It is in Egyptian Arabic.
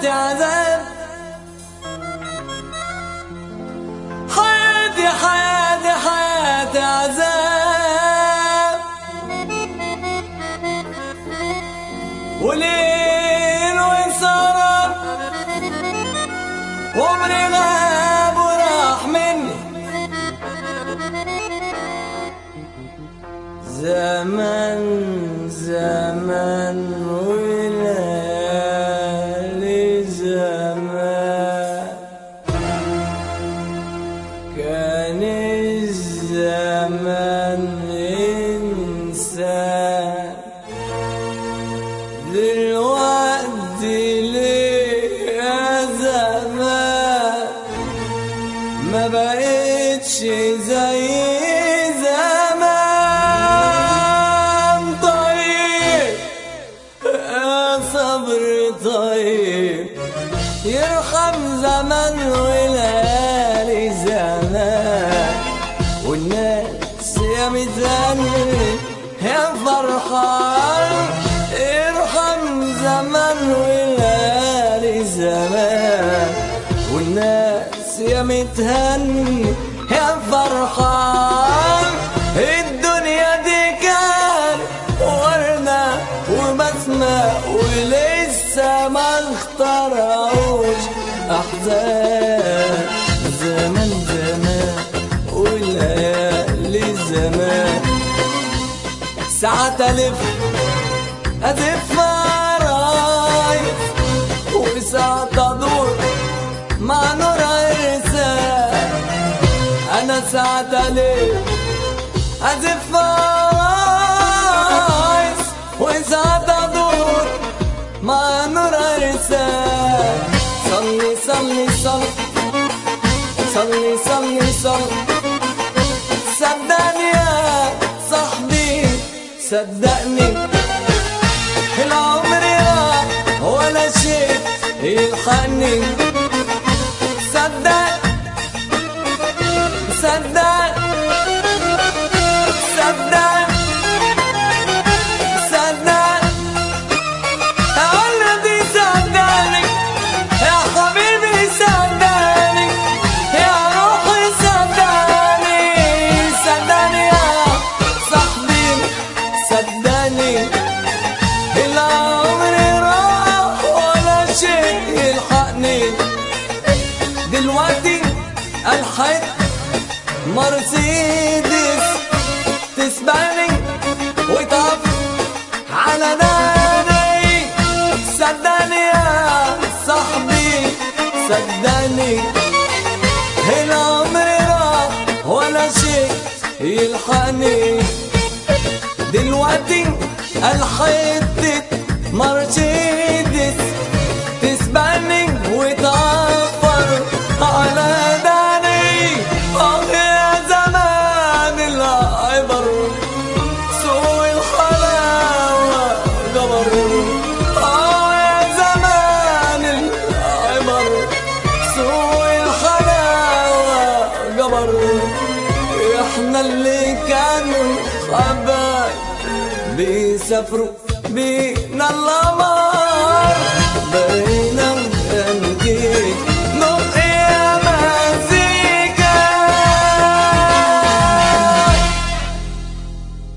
حياتي عذاب حياتي حياتي حياتي عذاب وليل وسهران وعمري غاب وراح مني زمن زمن وليالي زمان كان الزمن إنسان دلوقتي ليه يا زمان ما بقتش زي زمان طيب يا صبر طيب يرحم زمن وليالي زمان والناس يا متغني يا فرحان ارحم زمن وليالي زمان والناس يا متهني يا فرحان الدنيا دي كان وردة وبسمة ولسه ما اخترعوش أحزان زمان زمان وليالي زمان ساعات ألف أزف رايح وساعات أدور مع نور إرسال أنا ساعات ألف أزف رايح وساعات أدور مع نور إرسال صلي صلي صلي صلي صلي صلي صدقني يا صاحبي صدقني العمر راح ولا شيء يلحقني صدق صدق صدق صدق يا ولدي صدقني يا حبيبي صدقني يا روحي صدقني صدقني يا صاحبي صدقني العمر راح ولا شيء يلحقني دلوقتي الحق مرسيدس تسبقني وتقف على داني صدقني يا صاحبي صدقني العمر راح ولا شيء يلحقني دلوقتي الحتة مرسيدس تسبقني وتعفر على داني اه يا زمان العبر سوء الحلاوة جبر اه يا زمان العبر سوء الحلاوة جبر احنا اللي كانوا حبايب بيسافروا بينا القمر بقينا